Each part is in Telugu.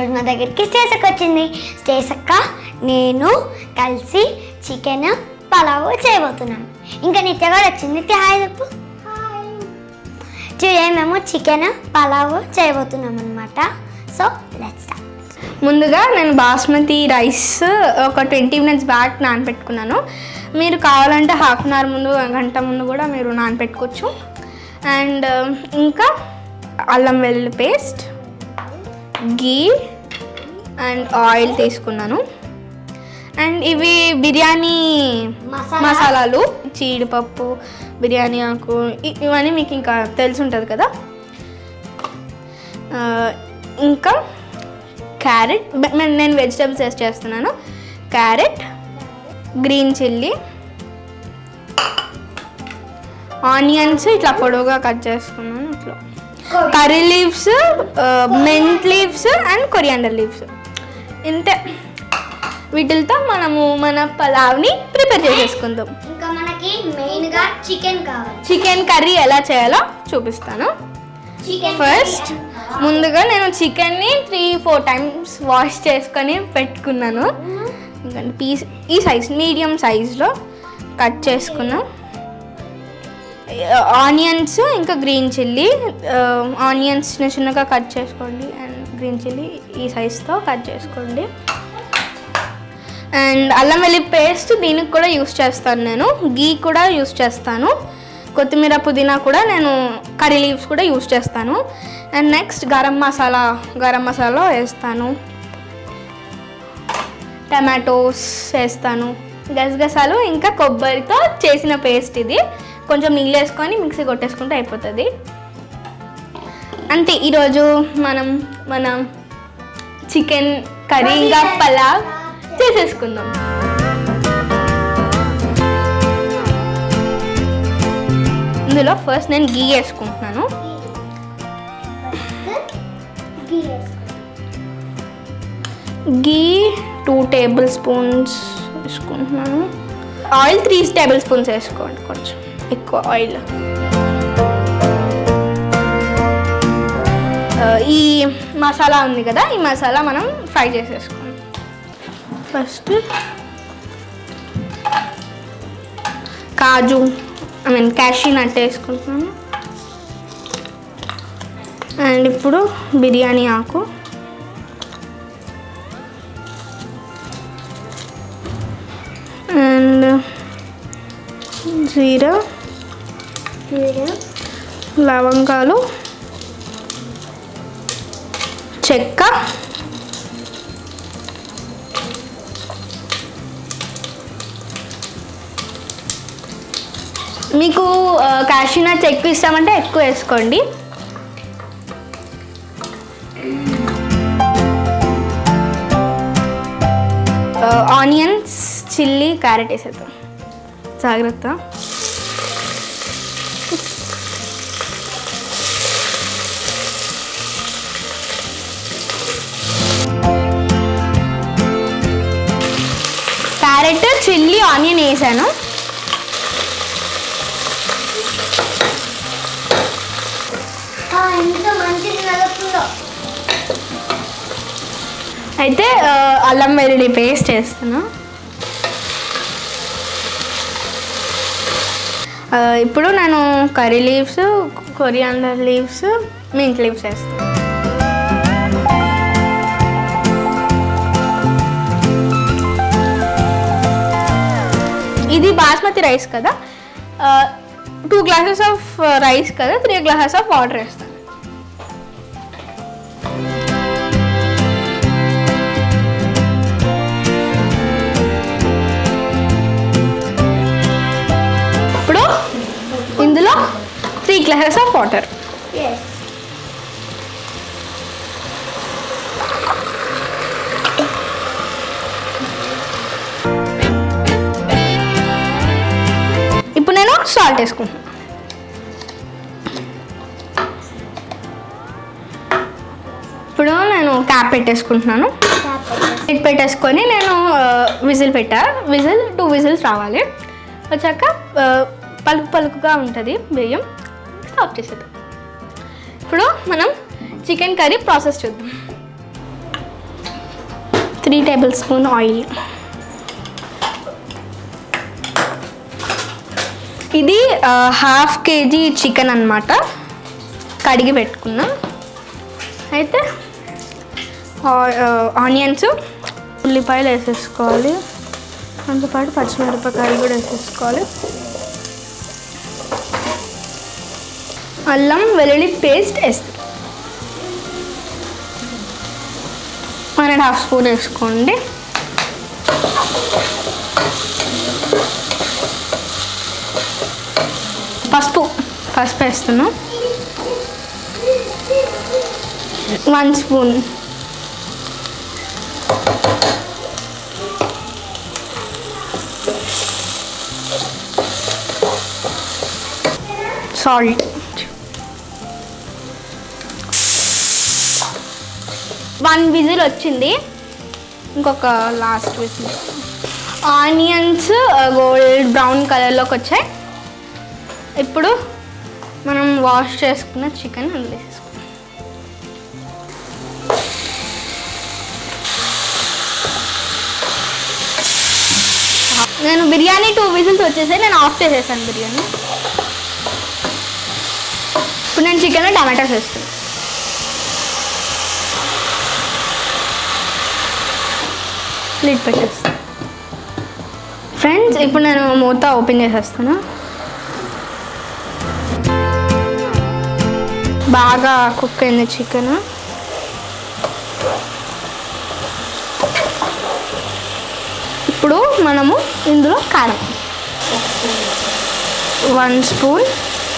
ఈరోజు మా దగ్గరికి స్టేసక్క వచ్చింది స్టేసక్క నేను కలిసి చికెన్ పలావ్ చేయబోతున్నాను ఇంకా నిత్య కూడా వచ్చింది నిత్య హాయ్ చెప్పు చూడే మేము చికెన్ పలావ్ చేయబోతున్నాం అనమాట సో లెట్స్ స్టార్ట్ ముందుగా నేను బాస్మతి రైస్ ఒక ట్వంటీ మినిట్స్ బ్యాక్ నానబెట్టుకున్నాను మీరు కావాలంటే హాఫ్ అన్ అవర్ ముందు గంట ముందు కూడా మీరు నానబెట్టుకోవచ్చు అండ్ ఇంకా అల్లం వెల్లుల్లి పేస్ట్ గీ అండ్ ఆయిల్ తీసుకున్నాను అండ్ ఇవి బిర్యానీ మసాలా. మసాలాలు జీడిపప్పు బిర్యానీ ఆకు ఇ- ఇవన్నీ మీకు ఇంకా తెలిసి ఉంటుంది కదా ఆ, ఇంకా క్యారెట్ బ- మే- నేను వెజిటబుల్స్ వేస్ట్ చేస్తున్నాను క్యారెట్ గ్రీన్ చిల్లీ ఆనియన్స్ ఇట్లా పొడవుగా కట్ చేసుకున్నాను ఇట్లా curry leaves mint leaves and coriander leaves ఇంతే వీటితో మనము మన పలావ్ని ప్రిపేర్ చేసేసుకుందాం ఇంకా మనకి మెయిన్గా చికెన్ కావాలి చికెన్ కర్రీ ఎలా చేయాలో చూపిస్తాను చికెన్ ఫస్ట్ ముందుగా నేను చికెన్ని త్రీ ఫోర్ టైమ్స్ వాష్ చేసుకొని పెట్టుకున్నాను ఎందుకంటే పీస్ ఈ సైజ్ మీడియం సైజులో కట్ చేసుకున్నాం ఆనియన్స్ ఇంకా గ్రీన్ చిల్లీ ఆనియన్స్ చిన్న చిన్నగా కట్ చేసుకోండి అండ్ గ్రీన్ చిల్లీ ఈ సైజ్తో కట్ చేసుకోండి అండ్ అల్లం వెల్లి పేస్ట్ దీనికి కూడా యూస్ చేస్తాను నేను గీ కూడా యూస్ చేస్తాను కొత్తిమీర పుదీనా కూడా నేను కర్రీ లీవ్స్ కూడా యూస్ చేస్తాను అండ్ నెక్స్ట్ గరం మసాలా గరం మసాలా వేస్తాను టమాటోస్ వేస్తాను గసగసాలు ఇంకా కొబ్బరితో చేసిన పేస్ట్ ఇది కొంచెం నీళ్ళు వేసుకొని మిక్సీ కొట్టేసుకుంటే అయిపోతుంది అంతే ఈరోజు మనం మన చికెన్ కర్రీ ఇంకా పలావ్ చేసేసుకుందాం ఇందులో ఫస్ట్ నేను గీ వేసుకుంటున్నాను గీ వేసుకో. గీ టూ టేబుల్ స్పూన్స్ వేసుకుంటున్నాను ఆయిల్ త్రీ టేబుల్ స్పూన్స్ వేసుకోండి కొంచెం ఎక్కువ ఆయిల్ ఆ, ఈ మసాలా ఉంది కదా ఈ మసాలా మనం ఫ్రై చేసేసుకుందాం ఫస్ట్ కాజు ఐ మీన్ క్యాషీ నట్ వేసుకుంటున్నాను అండ్ ఇప్పుడు బిర్యానీ ఆకు అండ్ జీరా జీరా లవంగాలు చెక్క మీకు కాశీ నట్స్ ఎక్కువ ఇస్తామంటే ఎక్కువ వేసుకోండి ఆనియన్స్ చిల్లీ క్యారెట్ వేసేద్దాం జాగ్రత్త క్యారెట్ చిల్లీ ఆనియన్ వేసాను ఆ, ఎంత మంచిది నలుపుందో అయితే ఆ, అల్లం వెల్లుల్లి పేస్ట్ వేస్తున్నా ఆ, ఇప్పుడు నేను curry leaves coriander leaves mint leaves వేస్తాను ఇది బాస్మతి రైస్ కదా టూ గ్లాసెస్ ఆఫ్ రైస్ కదా త్రీ గ్లాసెస్ ఆఫ్ వాటర్ వేస్తాను ఇప్పుడు ఇందులో three glasses of water yes ఇప్పుడు నేను సాల్ట్ వేసుకుంటున్నాను ఇప్పుడు నేను క్యాప్ పెట్టేసుకుంటున్నాను ఇట్ పెట్టేసుకొని నేను విజిల్ పెట్టా విజిల్ టూ విజిల్స్ రావాలి వచ్చాక ఆ, పలుకు పలుకుగా ఉంటుంది బియ్యం స్టాప్ చేసేద్దాం ఇప్పుడు మనం చికెన్ కర్రీ ప్రాసెస్ చూద్దాం త్రీ టేబుల్ స్పూన్ ఆయిల్ ఇది హాఫ్ కేజీ చికెన్ అన్నమాట కడిగి పెట్టుకున్నాం అయితే ఆనియన్స్ ఉల్లిపాయలు వేసేసుకోవాలి దాంతోపాటు పచ్చిమిరపకాయలు కూడా వేసేసుకోవాలి అల్లం వెల్లుల్లి పేస్ట్ వేస్తాం వన్ అండ్ హాఫ్ స్పూన్ వేసుకోండి పసుపు పసుపు వేస్తున్నాం one spoon salt one whistle వచ్చింది ఇంకొక last whistle onions gold brown కలర్లోకి వచ్చాయి ఇప్పుడు మనం వాష్ చేసుకున్న చికెన్ అందులో వేసేసుకుందాం నేను బిర్యానీ టూ విజిల్స్ వచ్చేసాయి నేను ఆఫ్ చేసేసాను బిర్యానీ ఇప్పుడు నేను చికెన్ టమాటాస్ వేస్తాను లిడ్ పెట్టేస్తాను ఫ్రెండ్స్ ఇప్పుడు నేను మూత ఓపెన్ చేసేస్తాను బాగా కుక్ అయింది చికెన్ ఇప్పుడు మనము ఇందులో కారం వన్ స్పూన్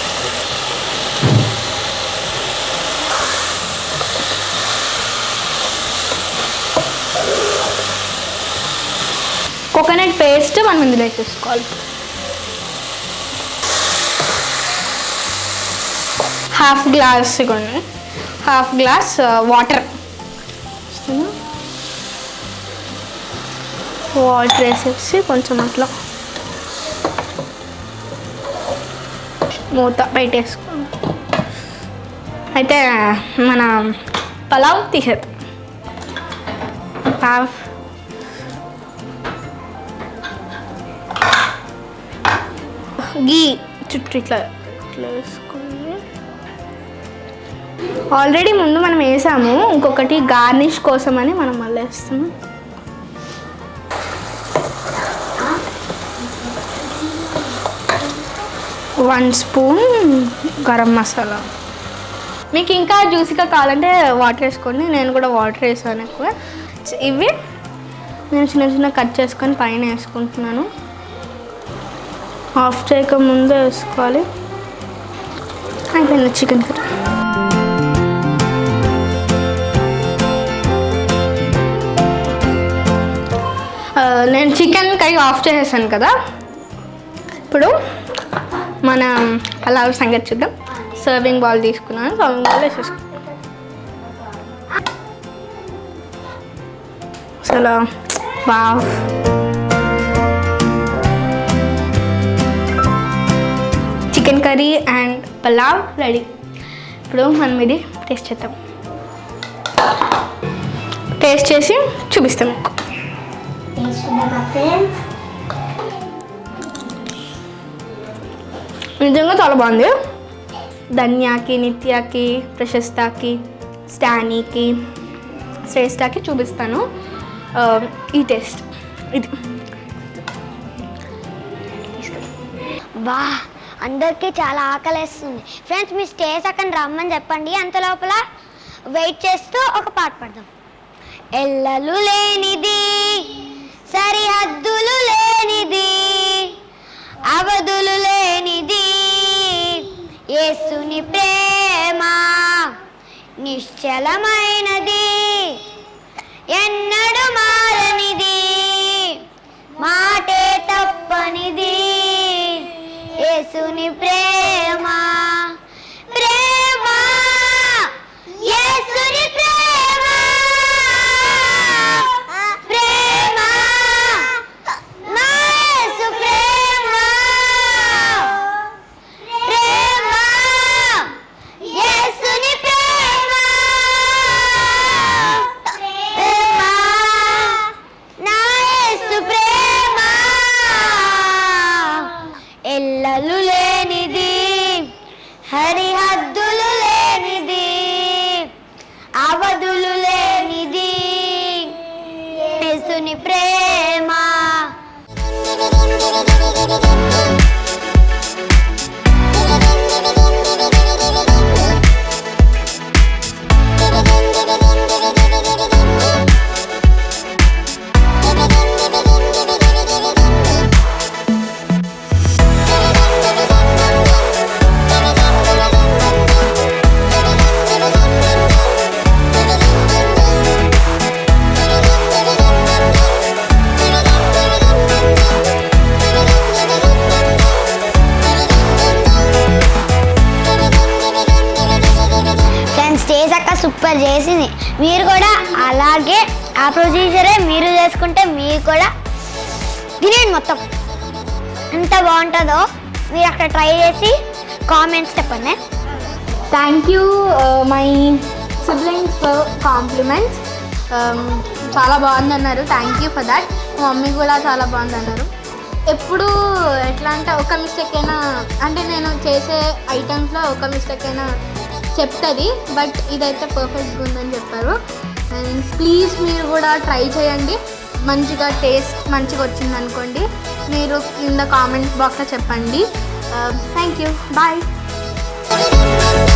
కోకోనట్ పేస్ట్ మనం ఇందులో వేసేసుకోవాలి హాఫ్ గ్లాస్ ఇవ్వండి హాఫ్ గ్లాస్ వాటర్ వాటర్ వేసేసి కొంచెం అట్లా మూత పెట్టేసుకోండి అయితే మన పలావ్ తీసేద్దాం పలావ్ గీ చుట్టూ ఇట్లా ఇట్లా వేసుకుని ఆల్రెడీ ముందు మనం వేసాము ఇంకొకటి గార్నిష్ కోసం అని మనం మళ్ళీ వేస్తున్నాం వన్ స్పూన్ గరం మసాలా మీకు ఇంకా జ్యూసీగా కావాలంటే వాటర్ వేసుకోండి నేను కూడా వాటర్ వేసాను ఎక్కువ ఇవి నేను చిన్న చిన్న కట్ చేసుకొని పైన వేసుకుంటున్నాను ఆఫ్ చేయక ముందే వేసుకోవాలి అయిపోయింది చికెన్ కర్రీ ఆ, నేను చికెన్ కర్రీ ఆఫ్ చేసేసాను కదా ఇప్పుడు మన పలావ్ సంగతి చూద్దాం సర్వింగ్ బాల్ తీసుకున్నాను సర్వింగ్ బాల్ వేసేసుకున్నాను అసలు wow chicken curry and pulao ready ఇప్పుడు మనం ఇది టేస్ట్ చేద్దాం టేస్ట్ చేసి చూపిస్తాం మీకు ఫ్రెండ్స్ నిజంగా చాలా బాగుంది ధన్యాకి నిత్యాకి ప్రశస్తాకి స్టానీకి శ్రేష్ఠకి చూపిస్తాను ఆ, ఈ టేస్ట్ ఇది వా అందరికీ చాలా ఆకలేస్తుంది ఫ్రెండ్స్ మీ స్టేజ్ అక్కడ రమ్మని చెప్పండి అంత లోపల వెయిట్ చేస్తూ ఒక పాట పాడదాం ఎల్లలు లేనిది సరిహద్దులు లేనిది అవధులు లేనిది యేసుని ప్రేమ నిశ్చలమైనది ఎన్నడు మారనిది మాటే తప్పనిది యేసుని ప్రేమ ప్రేమ యేసుని ప్రేమ ప్రేమ నా యేసు ప్రేమ ప్రేమ యేసుని ప్రేమ దేవుని ప్రేమ ఫ్రెండ్స్ స్టేజ్ అక్క సూపర్ చేసింది మీరు కూడా అలాగే ఆ ప్రొసీజరే మీరు చేసుకుంటే మీరు కూడా తినేయండి మొత్తం ఎంత బాగుంటుందో మీరు అక్కడ ట్రై చేసి కామెంట్స్ చెప్పండి thank you my siblings for compliments చాలా బాగుందన్నారు థ్యాంక్ యూ ఫర్ దాట్ మా మమ్మీ కూడా చాలా బాగుందన్నారు ఎప్పుడు ఎట్లా అంటే ఒక మిస్టేక్ అయినా అంటే నేను చేసే ఐటమ్స్లో ఒక మిస్టేక్ అయినా చెప్తుంది బట్ ఇదైతే పర్ఫెక్ట్గా ఉందని చెప్పారు అండ్ ప్లీజ్ మీరు కూడా ట్రై చేయండి మంచిగా టేస్ట్ మంచిగా వచ్చింది అనుకోండి మీరు కింద కామెంట్ బాక్స్లో చెప్పండి థ్యాంక్ యూ బాయ్